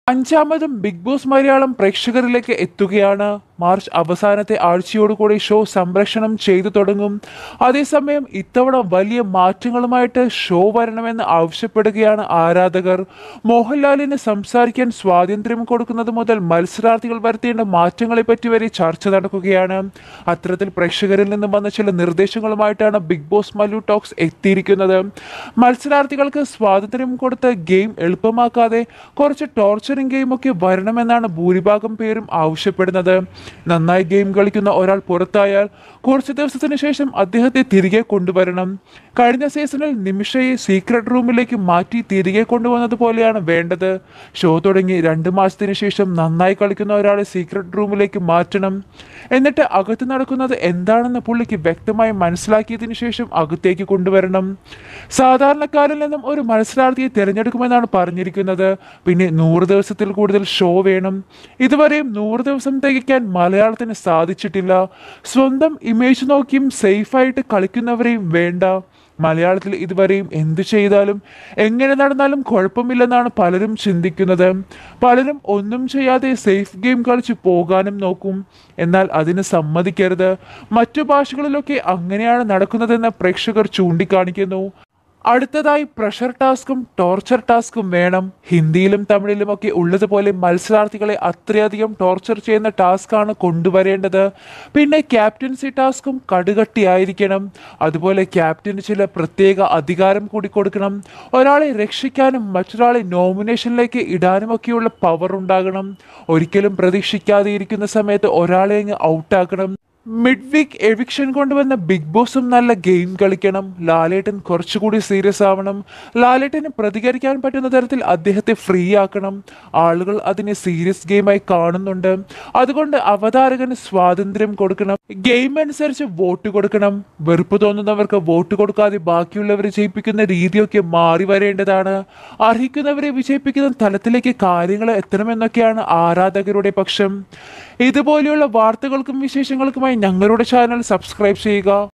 അഞ്ചാമതും big boss Malayalam പ്രേക്ഷകരിലേക്ക് എത്തുകയാണ് March അവസാനത്തെ ആഴ്ചയോടുകൂടി ഷോ സംപ്രേഷണം ചെയ്തു തുടങ്ങും അതേസമയം ഇത്തവണ വലിയ മാറ്റങ്ങളുമായിട്ട് ഷോ വരണമെന്ന് ആവശ്യപ്പെടുകയാണ് ആരാധകർ മോഹൻലാലിന് സംസാരിക്കാൻ സ്വാതന്ത്ര്യം കൊടുക്കുന്നത് മുതൽ മത്സരാർത്ഥികൾ വരുത്തേണ്ട മാറ്റങ്ങളെ പറ്റി വരെ ചർച്ച നടക്കുകയാണ് അത്തരത്തിൽ പ്രേക്ഷകരിൽ നിന്നും വന്ന ചില നിർദ്ദേശങ്ങളുമായിട്ടാണ് ബിഗ് ബോസ് മല്ലു ടോക്സ് എത്തിയിരിക്കുന്നത് മത്സരാർത്ഥികൾക്ക് സ്വാതന്ത്ര്യം കൊടുത്ത് ഗെയിം എളുപ്പമാക്കാതെ കുറച്ച് ടോർച്ചറിംഗ് ഗെയിമൊക്കെ വരണമെന്നാണ് ഭൂരിഭാഗം പേരും ആവശ്യപ്പെടുന്നത് നന്നായി ഗെയിം കളിക്കുന്ന ഒരാൾ പുറത്തായാൽ കുറച്ച് ദിവസത്തിന് ശേഷം അദ്ദേഹത്തെ തിരികെ കൊണ്ടുവരണം കഴിഞ്ഞ സീസണിൽ നിമിഷയെ സീക്രട്ട് റൂമിലേക്ക് മാറ്റി തിരികെ കൊണ്ടുവന്നതുപോലെയാണ് വേണ്ടത് ഷോ തുടങ്ങി രണ്ട് മാസത്തിന് ശേഷം നന്നായി കളിക്കുന്ന ഒരാളെ സീക്രട്ട് റൂമിലേക്ക് മാറ്റണം എന്നിട്ട് അകത്ത് നടക്കുന്നത് എന്താണെന്ന് പുള്ളിക്ക് വ്യക്തമായി മനസ്സിലാക്കിയതിനു ശേഷം അകത്തേക്ക് കൊണ്ടുവരണം സാധാരണക്കാരിൽ നിന്നും ഒരു മത്സരാർത്ഥിയെ തിരഞ്ഞെടുക്കുമെന്നാണ് പറഞ്ഞിരിക്കുന്നത് പിന്നെ നൂറ് ദിവസത്തിൽ കൂടുതൽ ഷോ വേണം ഇതുവരെയും നൂറ് ദിവസം തികയ്ക്കാൻ മലയാളത്തിന് സാധിച്ചിട്ടില്ല സ്വന്തം ഇമേജ് നോക്കിയും സേഫായിട്ട് കളിക്കുന്നവരെയും വേണ്ട മലയാളത്തിൽ ഇതുവരെയും എന്തു ചെയ്താലും എങ്ങനെ നടന്നാലും കുഴപ്പമില്ലെന്നാണ് പലരും ചിന്തിക്കുന്നത് പലരും ഒന്നും ചെയ്യാതെ സേഫ് ഗെയിം കളിച്ച് പോകാനും നോക്കും എന്നാൽ അതിന് സമ്മതിക്കരുത് മറ്റു ഭാഷകളിലൊക്കെ അങ്ങനെയാണ് നടക്കുന്നതെന്ന് പ്രേക്ഷകർ ചൂണ്ടിക്കാണിക്കുന്നു അടുത്തതായി പ്രഷർ ടാസ്കും ടോർച്ചർ ടാസ്കും വേണം ഹിന്ദിയിലും തമിഴിലുമൊക്കെ ഉള്ളതുപോലെ മത്സരാർത്ഥികളെ അത്രയധികം ടോർച്ചർ ചെയ്യുന്ന ടാസ്ക്കാണ് കൊണ്ടുവരേണ്ടത് പിന്നെ ക്യാപ്റ്റൻസി ടാസ്കും കടുകട്ടിയായിരിക്കണം അതുപോലെ ക്യാപ്റ്റന് ചില പ്രത്യേക അധികാരം കൂടി കൊടുക്കണം ഒരാളെ രക്ഷിക്കാനും മറ്റൊരാളെ നോമിനേഷനിലേക്ക് ഇടാനുമൊക്കെയുള്ള പവർ ഉണ്ടാകണം ഒരിക്കലും പ്രതീക്ഷിക്കാതെ ഇരിക്കുന്ന സമയത്ത് ഒരാളെ അങ്ങ് ഔട്ടാക്കണം മിഡ് വീക്ക് എവിക്ഷൻ കൊണ്ടുവന്ന ബിഗ് ബോസും നല്ല ഗെയിം കളിക്കണം ലാലേട്ടൻ കുറച്ചുകൂടി സീരിയസ് ആവണം ലാലേട്ടന് പ്രതികരിക്കാൻ പറ്റുന്ന തരത്തിൽ അദ്ദേഹത്തെ ഫ്രീ ആക്കണം ആളുകൾ അതിനെ സീരിയസ് ഗെയിമായി കാണുന്നുണ്ട് അതുകൊണ്ട് അവതാരകന് സ്വാതന്ത്ര്യം കൊടുക്കണം ഗെയിം അനുസരിച്ച് വോട്ട് കൊടുക്കണം വെറുപ്പ് തോന്നുന്നവർക്ക് വോട്ട് കൊടുക്കാതെ ബാക്കിയുള്ളവരെ ജയിപ്പിക്കുന്ന രീതിയൊക്കെ മാറി വരേണ്ടതാണ് അർഹിക്കുന്നവരെ വിജയിപ്പിക്കുന്ന തലത്തിലേക്ക് കാര്യങ്ങൾ എത്തണമെന്നൊക്കെയാണ് ആരാധകരുടെ പക്ഷം ഇതുപോലെയുള്ള വാർത്തകൾക്കും വിശേഷങ്ങൾക്കുമായി ഞങ്ങളുടെ ചാനൽ സബ്സ്ക്രൈബ് ചെയ്യുക